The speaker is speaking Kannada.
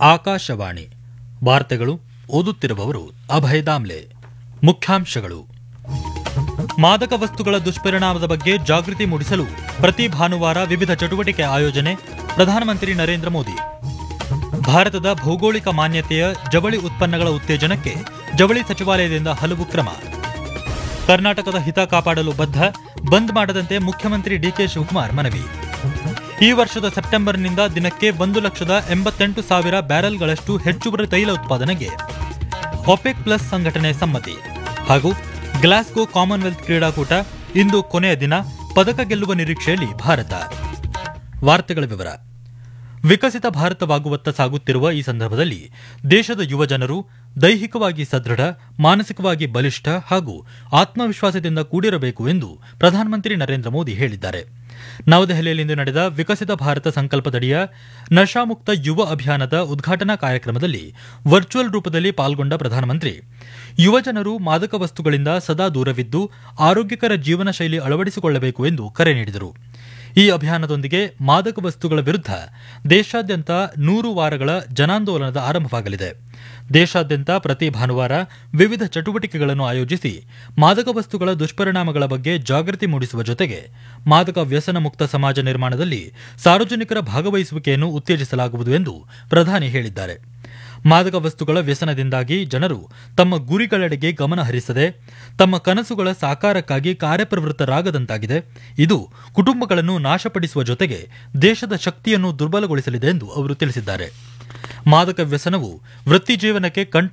ಆಕಾಶವಾಣಿ ವಾರ್ತೆಗಳು ಓದುತ್ತಿರುವವರು ಅಭಯ ದಾಮ್ಲೆ ಮುಖ್ಯಾಂಶಗಳು ಮಾದಕ ವಸ್ತುಗಳ ದುಷ್ಪರಿಣಾಮದ ಬಗ್ಗೆ ಜಾಗೃತಿ ಮೂಡಿಸಲು ಪ್ರತಿ ಭಾನುವಾರ ವಿವಿಧ ಚಟುವಟಿಕೆ ಆಯೋಜನೆ ಪ್ರಧಾನಮಂತ್ರಿ ನರೇಂದ್ರ ಮೋದಿ ಭಾರತದ ಭೌಗೋಳಿಕ ಮಾನ್ಯತೆಯ ಜವಳಿ ಉತ್ಪನ್ನಗಳ ಉತ್ತೇಜನಕ್ಕೆ ಜವಳಿ ಸಚಿವಾಲಯದಿಂದ ಹಲವು ಕ್ರಮ ಕರ್ನಾಟಕದ ಹಿತ ಕಾಪಾಡಲು ಬದ್ಧ ಬಂದ್ ಮಾಡದಂತೆ ಮುಖ್ಯಮಂತ್ರಿ ಡಿಕೆ ಶಿವಕುಮಾರ್ ಮನವಿ ಈ ವರ್ಷದ ಸೆಪ್ಟೆಂಬರ್ನಿಂದ ದಿನಕ್ಕೆ ಒಂದು ಲಕ್ಷದ ಎಂಬತ್ತೆಂಟು ಸಾವಿರ ಬ್ಯಾರೆಲ್ಗಳಷ್ಟು ಹೆಚ್ಚುವರಿ ತೈಲ ಉತ್ಪಾದನೆಗೆ ಒಪೆಕ್ ಪ್ಲಸ್ ಸಂಘಟನೆ ಸಮ್ಮತಿ ಹಾಗೂ ಗ್ಲಾಸ್ಗೋ ಕಾಮನ್ವೆಲ್ತ್ ಕ್ರೀಡಾಕೂಟ ಇಂದು ಕೊನೆಯ ದಿನ ಪದಕ ಗೆಲ್ಲುವ ನಿರೀಕ್ಷೆಯಲ್ಲಿ ಭಾರತ ವಾರ್ತೆಗಳ ವಿವರ ವಿಕಸಿತ ಭಾರತವಾಗುವತ್ತ ಸಾಗುತ್ತಿರುವ ಈ ಸಂದರ್ಭದಲ್ಲಿ ದೇಶದ ಯುವ ಜನರು ದೈಹಿಕವಾಗಿ ಸದೃಢ ಮಾನಸಿಕವಾಗಿ ಬಲಿಷ್ಠ ಹಾಗೂ ಆತ್ಮವಿಶ್ವಾಸದಿಂದ ಕೂಡಿರಬೇಕು ಎಂದು ಪ್ರಧಾನಮಂತ್ರಿ ನರೇಂದ್ರ ಮೋದಿ ಹೇಳಿದ್ದಾರೆ ನವದೆಹಲಿಯಲ್ಲಿಂದು ನಡೆದ ವಿಕಸಿತ ಭಾರತ ಸಂಕಲ್ಪದಡಿಯ ನಶಾಮುಕ್ತ ಯುವ ಅಭಿಯಾನದ ಉದ್ಘಾಟನಾ ಕಾರ್ಯಕ್ರಮದಲ್ಲಿ ವರ್ಚುವಲ್ ರೂಪದಲ್ಲಿ ಪಾಲ್ಗೊಂಡ ಪ್ರಧಾನಮಂತ್ರಿ ಯುವಜನರು ಮಾದಕ ವಸ್ತುಗಳಿಂದ ಸದಾ ದೂರವಿದ್ದು ಆರೋಗ್ಯಕರ ಜೀವನ ಶೈಲಿ ಅಳವಡಿಸಿಕೊಳ್ಳಬೇಕು ಎಂದು ಕರೆ ನೀಡಿದರು ಈ ಅಭಿಯಾನದೊಂದಿಗೆ ಮಾದಕ ವಸ್ತುಗಳ ವಿರುದ್ಧ ದೇಶಾದ್ಯಂತ ನೂರು ವಾರಗಳ ಜನಾಂದೋಲನದ ಆರಂಭವಾಗಲಿದೆ ದೇಶಾದ್ಯಂತ ಪ್ರತಿ ಭಾನುವಾರ ವಿವಿಧ ಚಟುವಟಿಕೆಗಳನ್ನು ಆಯೋಜಿಸಿ ಮಾದಕ ವಸ್ತುಗಳ ದುಷ್ಪರಿಣಾಮಗಳ ಬಗ್ಗೆ ಜಾಗೃತಿ ಮೂಡಿಸುವ ಜೊತೆಗೆ ಮಾದಕ ವ್ಯಸನ ಮುಕ್ತ ಸಮಾಜ ನಿರ್ಮಾಣದಲ್ಲಿ ಸಾರ್ವಜನಿಕರ ಭಾಗವಹಿಸುವಿಕೆಯನ್ನು ಉತ್ತೇಜಿಸಲಾಗುವುದು ಎಂದು ಪ್ರಧಾನಿ ಹೇಳಿದ್ದಾರೆ ಮಾದಕ ವಸ್ತುಗಳ ವ್ಯಸನದಿಂದಾಗಿ ಜನರು ತಮ್ಮ ಗುರಿಗಳೆಡೆಗೆ ಗಮನ ಹರಿಸದೆ ತಮ್ಮ ಕನಸುಗಳ ಸಾಕಾರಕ್ಕಾಗಿ ಕಾರ್ಯಪ್ರವೃತ್ತರಾಗದಂತಾಗಿದೆ ಇದು ಕುಟುಂಬಗಳನ್ನು ನಾಶಪಡಿಸುವ ಜೊತೆಗೆ ದೇಶದ ಶಕ್ತಿಯನ್ನು ದುರ್ಬಲಗೊಳಿಸಲಿದೆ ಎಂದು ಅವರು ತಿಳಿಸಿದ್ದಾರೆ ಮಾದಕ ವ್ಯಸನವು ವೃತ್ತಿ ಜೀವನಕ್ಕೆ ಕಂಟ